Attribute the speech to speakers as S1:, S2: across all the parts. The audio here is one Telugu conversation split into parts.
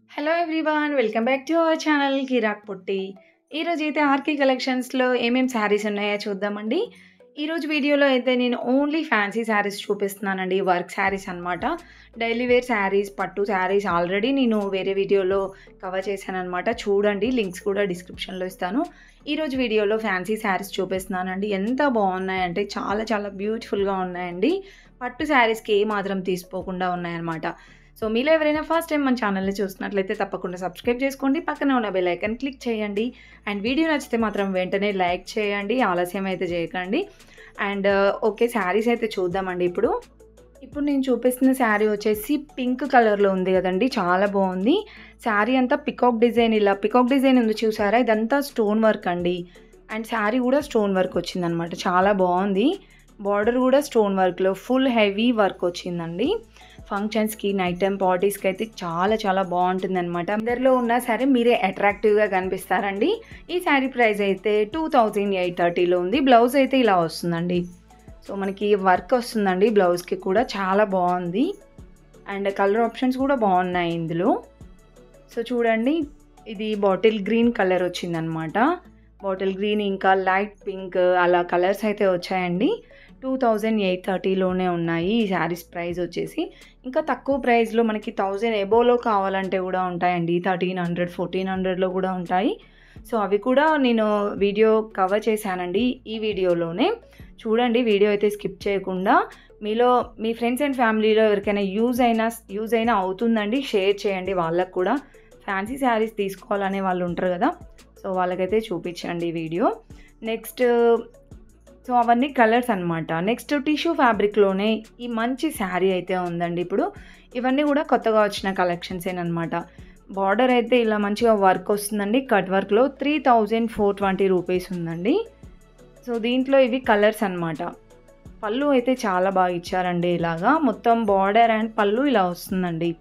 S1: hello everyone welcome back to our channel Kirak Potti ఈరోజు అయితే ఆర్కే కలెక్షన్స్లో ఏమేం శారీస్ ఉన్నాయో చూద్దామండి ఈరోజు వీడియోలో అయితే నేను ఓన్లీ ఫ్యాన్సీ శారీస్ చూపిస్తున్నానండి వర్క్ శారీస్ అనమాట డైలీ వేర్ శారీస్ పట్టు శారీస్ ఆల్రెడీ నేను వేరే వీడియోలో కవర్ చేశాను అనమాట చూడండి లింక్స్ కూడా డిస్క్రిప్షన్లో ఇస్తాను ఈరోజు వీడియోలో ఫ్యాన్సీ శారీస్ చూపిస్తున్నానండి ఎంత బాగున్నాయంటే చాలా చాలా బ్యూటిఫుల్గా ఉన్నాయండి పట్టు శారీస్కి ఏ మాత్రం తీసుకోకుండా ఉన్నాయన్నమాట సో మీలో ఎవరైనా ఫస్ట్ టైం మన ఛానల్ని చూస్తున్నట్లయితే తప్పకుండా సబ్స్క్రైబ్ చేసుకోండి పక్కన ఉన్న బెల్ ఐకన్ క్లిక్ చేయండి అండ్ వీడియో నచ్చితే మాత్రం వెంటనే లైక్ చేయండి ఆలస్యం అయితే చేయకండి అండ్ ఓకే శారీస్ అయితే చూద్దామండి ఇప్పుడు ఇప్పుడు నేను చూపిస్తున్న శారీ వచ్చేసి పింక్ కలర్లో ఉంది కదండి చాలా బాగుంది శారీ అంతా పికాక్ డిజైన్ ఇలా పికాక్ డిజైన్ ఉంది చూసారా ఇదంతా స్టోన్ వర్క్ అండి అండ్ శారీ కూడా స్టోన్ వర్క్ వచ్చిందనమాట చాలా బాగుంది బార్డర్ కూడా స్టోన్ వర్క్లో ఫుల్ హెవీ వర్క్ వచ్చిందండి ఫంక్షన్స్కి నైట్ టైం పార్టీస్కి అయితే చాలా చాలా బాగుంటుంది అనమాట అందరిలో ఉన్నా సరే మీరే అట్రాక్టివ్గా కనిపిస్తారండి ఈ శారీ ప్రైస్ అయితే టూ థౌజండ్ ఎయిట్ థర్టీలో ఉంది బ్లౌజ్ అయితే ఇలా వస్తుందండి సో మనకి వర్క్ వస్తుందండి బ్లౌజ్కి కూడా చాలా బాగుంది అండ్ కలర్ ఆప్షన్స్ కూడా బాగున్నాయి ఇందులో సో చూడండి ఇది బాటిల్ గ్రీన్ కలర్ వచ్చిందనమాట బాటిల్ గ్రీన్ ఇంకా లైట్ పింక్ అలా కలర్స్ అయితే వచ్చాయండి టూ థౌజండ్ ఎయిట్ థర్టీలోనే ఉన్నాయి ఈ శారీస్ ప్రైస్ వచ్చేసి ఇంకా తక్కువ ప్రైస్లో మనకి థౌజండ్ ఎబోలో కావాలంటే కూడా ఉంటాయండి థర్టీన్ హండ్రెడ్ ఫోర్టీన్ హండ్రెడ్లో కూడా ఉంటాయి సో అవి కూడా నేను వీడియో కవర్ చేశానండి ఈ వీడియోలోనే చూడండి వీడియో అయితే స్కిప్ చేయకుండా మీలో మీ ఫ్రెండ్స్ అండ్ ఫ్యామిలీలో ఎవరికైనా యూజ్ అయినా యూజ్ అయినా అవుతుందండి షేర్ చేయండి వాళ్ళకు కూడా ఫ్యాన్సీ శారీస్ తీసుకోవాలనే వాళ్ళు ఉంటారు కదా సో వాళ్ళకైతే చూపించండి ఈ వీడియో నెక్స్ట్ సో అవన్నీ కలర్స్ అనమాట నెక్స్ట్ టిష్యూ ఫ్యాబ్రిక్లోనే ఈ మంచి శారీ అయితే ఉందండి ఇప్పుడు ఇవన్నీ కూడా కొత్తగా వచ్చిన కలెక్షన్స్ అనమాట బార్డర్ అయితే ఇలా మంచిగా వర్క్ వస్తుందండి కట్ వర్క్లో three thousand four twenty rupees ఉందండి సో దీంట్లో ఇవి కలర్స్ అనమాట పళ్ళు అయితే చాలా బాగా ఇచ్చారండి ఇలాగా మొత్తం బార్డర్ అండ్ పళ్ళు ఇలా వస్తుందండి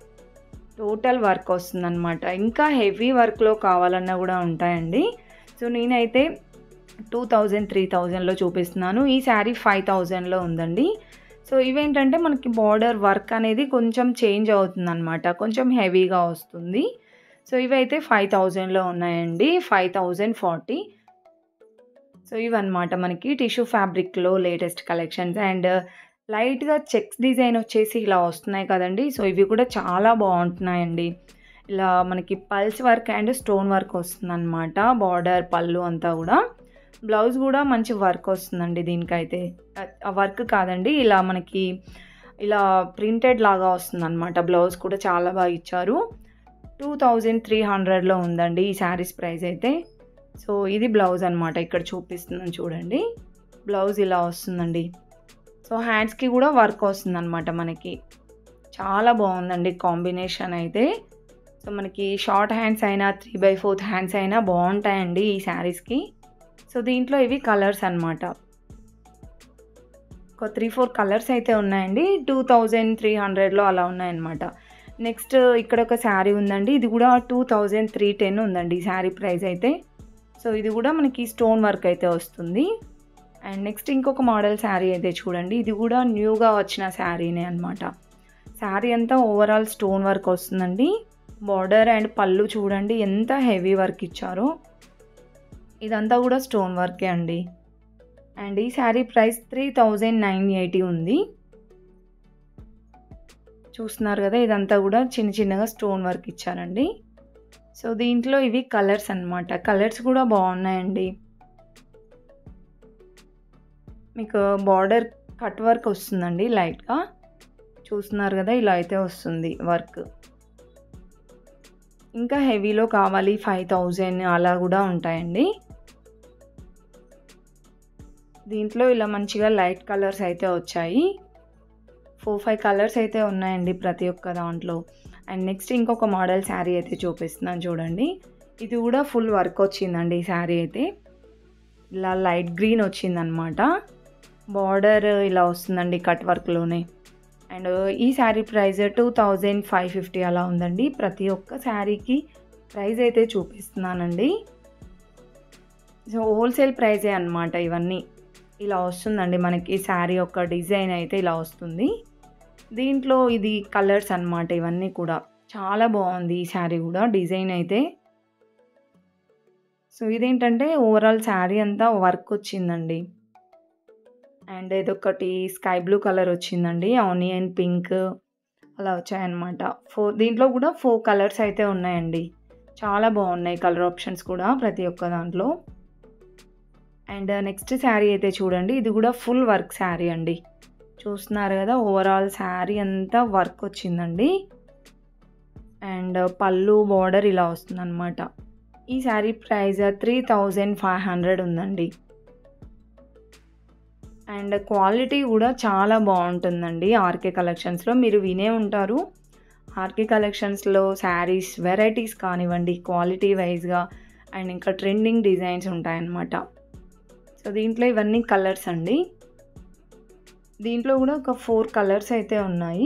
S1: టోటల్ వర్క్ వస్తుందన్నమాట ఇంకా హెవీ వర్క్లో కావాలన్నా కూడా ఉంటాయండి సో నేనైతే టూ థౌజండ్ త్రీ థౌజండ్లో చూపిస్తున్నాను ఈ శారీ ఫైవ్ థౌజండ్లో ఉందండి సో ఇవేంటంటే మనకి బార్డర్ వర్క్ అనేది కొంచెం చేంజ్ అవుతుంది అనమాట కొంచెం హెవీగా వస్తుంది సో ఇవైతే ఫైవ్ థౌజండ్లో ఉన్నాయండి ఫైవ్ థౌజండ్ ఫార్టీ సో ఇవన్నమాట మనకి టిష్యూ ఫ్యాబ్రిక్లో లేటెస్ట్ కలెక్షన్స్ అండ్ లైట్గా చెక్స్ డిజైన్ వచ్చేసి ఇలా వస్తున్నాయి కదండి సో ఇవి కూడా చాలా బాగుంటున్నాయండి ఇలా మనకి పల్స్ వర్క్ అండ్ స్టోన్ వర్క్ వస్తుందన్నమాట బార్డర్ పళ్ళు అంతా కూడా బ్లౌజ్ కూడా మంచి వర్క్ వస్తుందండి దీనికైతే వర్క్ కాదండి ఇలా మనకి ఇలా ప్రింటెడ్ లాగా వస్తుంది అనమాట బ్లౌజ్ కూడా చాలా బాగా ఇచ్చారు టూ థౌజండ్ త్రీ హండ్రెడ్లో ఉందండి ఈ శారీస్ ప్రైస్ అయితే సో ఇది బ్లౌజ్ అనమాట ఇక్కడ చూపిస్తున్నాను చూడండి బ్లౌజ్ ఇలా వస్తుందండి సో హ్యాండ్స్కి కూడా వర్క్ వస్తుంది అనమాట మనకి చాలా బాగుందండి కాంబినేషన్ అయితే సో మనకి షార్ట్ హ్యాండ్స్ అయినా త్రీ బై ఫోర్త్ హ్యాండ్స్ అయినా బాగుంటాయండి ఈ శారీస్కి సో దీంట్లో ఇవి కలర్స్ అనమాట ఒక త్రీ ఫోర్ కలర్స్ అయితే ఉన్నాయండి టూ థౌజండ్ త్రీ హండ్రెడ్లో అలా ఉన్నాయన్నమాట నెక్స్ట్ ఇక్కడ ఒక శారీ ఉందండి ఇది కూడా టూ థౌజండ్ త్రీ టెన్ ఉందండి ఈ శారీ ప్రైస్ అయితే సో ఇది కూడా మనకి స్టోన్ వర్క్ అయితే వస్తుంది అండ్ నెక్స్ట్ ఇంకొక మోడల్ శారీ అయితే చూడండి ఇది కూడా న్యూగా వచ్చిన శారీనే అనమాట శారీ అంతా ఓవరాల్ స్టోన్ వర్క్ వస్తుందండి బార్డర్ అండ్ పళ్ళు చూడండి ఎంత హెవీ వర్క్ ఇచ్చారో ఇదంతా కూడా స్టోన్ వర్కే అండి అండ్ ఈ sari price three thousand nine eighty ఉంది చూస్తున్నారు కదా ఇదంతా కూడా చిన్న చిన్నగా స్టోన్ వర్క్ ఇచ్చారండి సో దీంట్లో ఇవి కలర్స్ అనమాట కలర్స్ కూడా బాగున్నాయండి మీకు బార్డర్ కట్ వర్క్ వస్తుందండి లైట్గా చూస్తున్నారు కదా ఇలా అయితే వస్తుంది వర్క్ ఇంకా హెవీలో కావాలి ఫైవ్ థౌజండ్ అలా కూడా ఉంటాయండి దీంట్లో ఇలా మంచిగా లైట్ కలర్స్ అయితే వచ్చాయి ఫోర్ ఫైవ్ కలర్స్ అయితే ఉన్నాయండి ప్రతి ఒక్క దాంట్లో అండ్ నెక్స్ట్ ఇంకొక మోడల్ శారీ అయితే చూపిస్తున్నాను చూడండి ఇది కూడా ఫుల్ వర్క్ వచ్చిందండి ఈ శారీ అయితే ఇలా లైట్ గ్రీన్ వచ్చిందనమాట బార్డర్ ఇలా వస్తుందండి కట్ వర్క్లోనే అండ్ ఈ sari price two thousand five fifty అలా ఉందండి ప్రతి ఒక్క శారీకి ప్రైస్ అయితే చూపిస్తున్నానండి సో హోల్సేల్ ప్రైజే అనమాట ఇవన్నీ ఇలా వస్తుందండి మనకి శారీ యొక్క డిజైన్ అయితే ఇలా వస్తుంది దీంట్లో ఇది కలర్స్ అన్నమాట ఇవన్నీ కూడా చాలా బాగుంది ఈ శారీ కూడా డిజైన్ అయితే సో ఇదేంటంటే ఓవరాల్ శారీ అంతా వర్క్ వచ్చిందండి అండ్ ఇదొకటి స్కై బ్లూ కలర్ వచ్చిందండి ఆనియన్ పింక్ అలా వచ్చాయన్నమాట ఫోర్ దీంట్లో కూడా ఫోర్ కలర్స్ అయితే ఉన్నాయండి చాలా బాగున్నాయి కలర్ ఆప్షన్స్ కూడా ప్రతి ఒక్క దాంట్లో అండ్ నెక్స్ట్ శారీ అయితే చూడండి ఇది కూడా ఫుల్ వర్క్ శారీ అండి చూస్తున్నారు కదా ఓవరాల్ శారీ అంతా వర్క్ వచ్చిందండి అండ్ పళ్ళు బార్డర్ ఇలా వస్తుందన్నమాట ఈ sari price three thousand five hundred ఉందండి అండ్ క్వాలిటీ కూడా చాలా బాగుంటుందండి ఆర్కే కలెక్షన్స్లో మీరు వినే ఉంటారు ఆర్కే కలెక్షన్స్లో శారీస్ వెరైటీస్ కానివ్వండి క్వాలిటీ వైజ్గా అండ్ ఇంకా ట్రెండింగ్ డిజైన్స్ ఉంటాయన్నమాట సో దీంట్లో ఇవన్నీ కలర్స్ అండి దీంట్లో కూడా ఒక ఫోర్ కలర్స్ అయితే ఉన్నాయి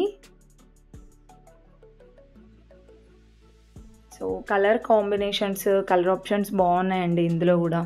S1: so colour combinations colour options బాగున్నాయండి ఇందులో కూడా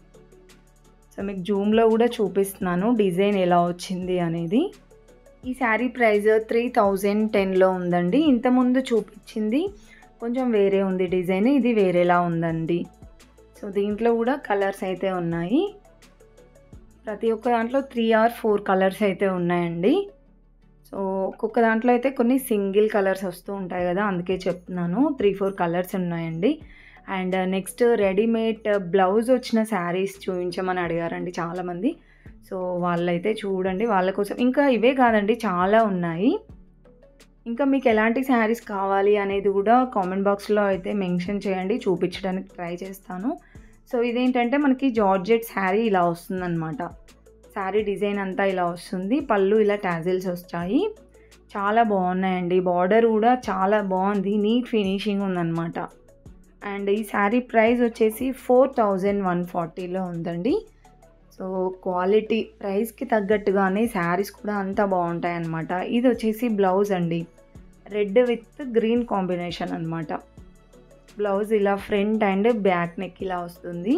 S1: సో మీకు జూమ్లో కూడా చూపిస్తున్నాను డిజైన్ ఎలా వచ్చింది అనేది ఈ శారీ ప్రైస్ త్రీ థౌజండ్ టెన్లో ఉందండి ఇంతకుముందు చూపించింది కొంచెం వేరే ఉంది డిజైన్ ఇది వేరేలా ఉందండి సో దీంట్లో కూడా కలర్స్ అయితే ఉన్నాయి ప్రతి ఒక్క దాంట్లో త్రీ ఆర్ ఫోర్ కలర్స్ అయితే ఉన్నాయండి సో ఒక్కొక్క దాంట్లో అయితే కొన్ని సింగిల్ కలర్స్ వస్తూ ఉంటాయి కదా అందుకే చెప్తున్నాను త్రీ ఫోర్ కలర్స్ ఉన్నాయండి అండ్ నెక్స్ట్ రెడీమేడ్ బ్లౌజ్ వచ్చిన శారీస్ చూపించమని అడిగారండి చాలామంది సో వాళ్ళైతే చూడండి వాళ్ళ కోసం ఇంకా ఇవే కాదండి చాలా ఉన్నాయి ఇంకా మీకు ఎలాంటి శారీస్ కావాలి అనేది కూడా కామెంట్ బాక్స్లో అయితే మెన్షన్ చేయండి చూపించడానికి ట్రై చేస్తాను సో ఇదేంటంటే మనకి జార్జెట్ శారీ ఇలా వస్తుందన్నమాట శారీ డిజైన్ అంతా ఇలా వస్తుంది పళ్ళు ఇలా టాజిల్స్ వస్తాయి చాలా బాగున్నాయండి బార్డర్ కూడా చాలా బాగుంది నీట్ ఫినిషింగ్ ఉందన్నమాట అండ్ ఈ శారీ ప్రైస్ వచ్చేసి ఫోర్ థౌజండ్ వన్ ఫార్టీలో ఉందండి సో క్వాలిటీ ప్రైస్కి తగ్గట్టుగానే శారీస్ కూడా అంతా బాగుంటాయి అన్నమాట ఇది వచ్చేసి బ్లౌజ్ అండి రెడ్ విత్ గ్రీన్ కాంబినేషన్ అనమాట బ్లౌజ్ ఇలా ఫ్రంట్ అండ్ బ్యాక్ నెక్ ఇలా వస్తుంది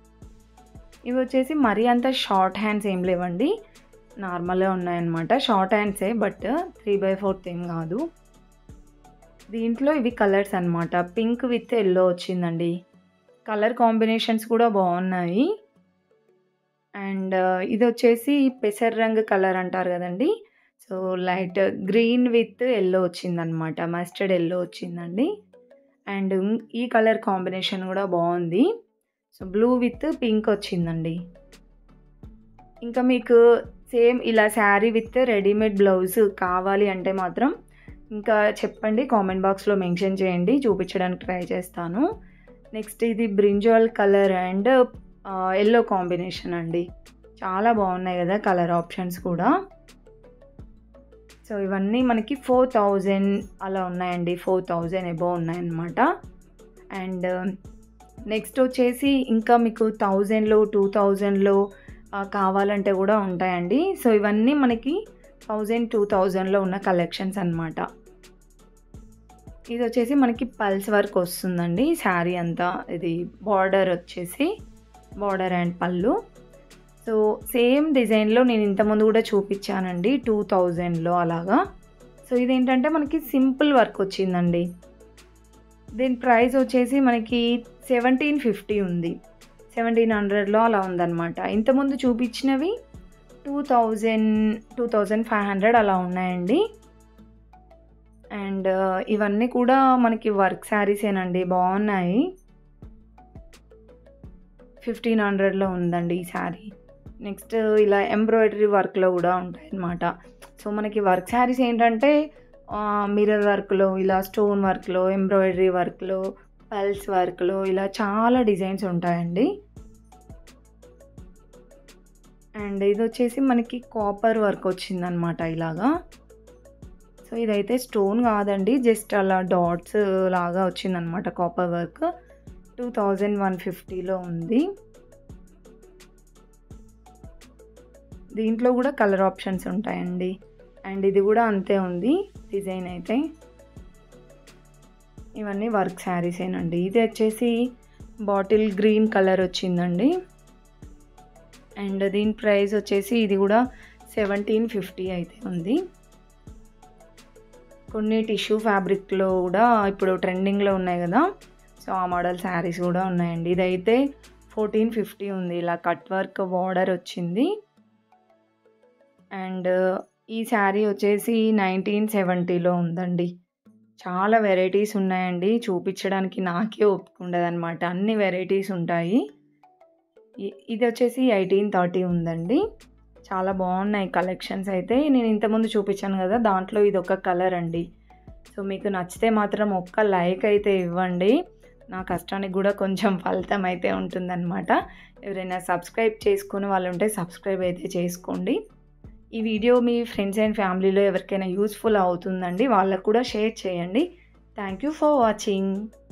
S1: ఇవి వచ్చేసి మరీ అంత షార్ట్ హ్యాండ్స్ ఏం లేవండి నార్మల్గా ఉన్నాయన్నమాట షార్ట్ హ్యాండ్సే బట్ త్రీ బై ఫోర్త్ ఏం కాదు దీంట్లో ఇవి కలర్స్ అనమాట పింక్ విత్ ఎల్లో వచ్చిందండి కలర్ కాంబినేషన్స్ కూడా బాగున్నాయి అండ్ ఇది వచ్చేసి పెసర్ రంగు కలర్ అంటారు కదండి so light green with yellow వచ్చిందనమాట మస్టర్డ్ ఎల్లో వచ్చిందండి అండ్ ఈ కలర్ కాంబినేషన్ కూడా బాగుంది సో బ్లూ విత్ పింక్ వచ్చిందండి ఇంకా మీకు సేమ్ ఇలా శారీ విత్ రెడీమేడ్ బ్లౌజ్ కావాలి అంటే మాత్రం ఇంకా చెప్పండి కామెంట్ బాక్స్లో మెన్షన్ చేయండి చూపించడానికి ట్రై చేస్తాను నెక్స్ట్ ఇది brinjal colour and yellow combination అండి చాలా బాగున్నాయి కదా కలర్ ఆప్షన్స్ కూడా సో ఇవన్నీ మనకి ఫోర్ థౌజండ్ అలా ఉన్నాయండి ఫోర్ థౌజండ్ ఎబో ఉన్నాయన్నమాట అండ్ నెక్స్ట్ వచ్చేసి ఇంకా మీకు థౌజండ్లో టూ థౌజండ్లో కావాలంటే కూడా ఉంటాయండి సో ఇవన్నీ మనకి థౌజండ్ టూ థౌజండ్లో ఉన్న కలెక్షన్స్ అనమాట ఇది వచ్చేసి మనకి పల్స్ వర్క్ వస్తుందండి శారీ అంతా ఇది బార్డర్ వచ్చేసి బార్డర్ అండ్ పళ్ళు సో సేమ్ డిజైన్లో నేను ఇంతకుముందు కూడా చూపించానండి టూ థౌజండ్లో అలాగా సో ఇదేంటంటే మనకి సింపుల్ వర్క్ వచ్చిందండి దీని ప్రైస్ వచ్చేసి మనకి సెవెంటీన్ ఫిఫ్టీ ఉంది సెవెంటీన్ హండ్రెడ్లో అలా ఉందన్నమాట ఇంతకుముందు చూపించినవి two thousand two thousand five hundred అలా ఉన్నాయండి అండ్ ఇవన్నీ కూడా మనకి వర్క్ శారీసేనండి బాగున్నాయి ఫిఫ్టీన్ హండ్రెడ్లో ఉందండి ఈ శారీ నెక్స్ట్ ఇలా ఎంబ్రాయిడరీ వర్క్లో కూడా ఉంటాయి అన్నమాట సో మనకి వర్క్ శారీస్ ఏంటంటే మిర్రర్ వర్క్లో ఇలా స్టోన్ వర్క్లో ఎంబ్రాయిడరీ వర్క్లో పల్స్ వర్క్లో ఇలా చాలా డిజైన్స్ ఉంటాయండి అండ్ ఇది వచ్చేసి మనకి కాపర్ వర్క్ వచ్చిందనమాట ఇలాగా సో ఇదైతే స్టోన్ కాదండి జస్ట్ అలా డాట్స్ లాగా వచ్చిందనమాట copper work two thousand one ఫిఫ్టీలో ఉంది దీంట్లో కూడా కలర్ ఆప్షన్స్ ఉంటాయండి అండ్ ఇది కూడా అంతే ఉంది డిజైన్ అయితే ఇవన్నీ వర్క్ శారీసేనండి ఇది వచ్చేసి బాటిల్ గ్రీన్ కలర్ వచ్చిందండి అండ్ దీని ప్రైస్ వచ్చేసి ఇది కూడా సెవెంటీన్ ఫిఫ్టీ అయితే ఉంది కొన్ని టిష్యూ ఫ్యాబ్రిక్లో కూడా ఇప్పుడు ట్రెండింగ్లో ఉన్నాయి కదా సో ఆ మోడల్ శారీస్ కూడా ఉన్నాయండి ఇదైతే ఫోర్టీన్ ఫిఫ్టీ ఉంది ఇలా కట్ వర్క్ బార్డర్ వచ్చింది అండ్ ఈ శారీ వచ్చేసి నైన్టీన్ సెవెంటీలో ఉందండి చాలా వెరైటీస్ ఉన్నాయండి చూపించడానికి నాకే ఒప్పుకుండదు అనమాట అన్ని వెరైటీస్ ఉంటాయి ఇ- ఇది వచ్చేసి ఎయిటీన్ థర్టీ ఉందండి చాలా బాగున్నాయి కలెక్షన్స్ అయితే నేను ఇంతకుముందు చూపించాను కదా దాంట్లో ఇది ఒక కలర్ అండి సో మీకు నచ్చితే మాత్రం ఒక్క లైక్ అయితే ఇవ్వండి నా కష్టానికి కూడా కొంచెం ఫలితం అయితే ఉంటుందన్నమాట ఎవరైనా సబ్స్క్రైబ్ చేసుకుని వాళ్ళు ఉంటే సబ్స్క్రైబ్ అయితే చేసుకోండి ఈ వీడియో మీ ఫ్రెండ్స్ అండ్ ఫ్యామిలీలో ఎవరికైనా యూస్ఫుల్ అవుతుందండి వాళ్ళకు కూడా షేర్ చేయండి థ్యాంక్ యూ ఫర్ వాచింగ్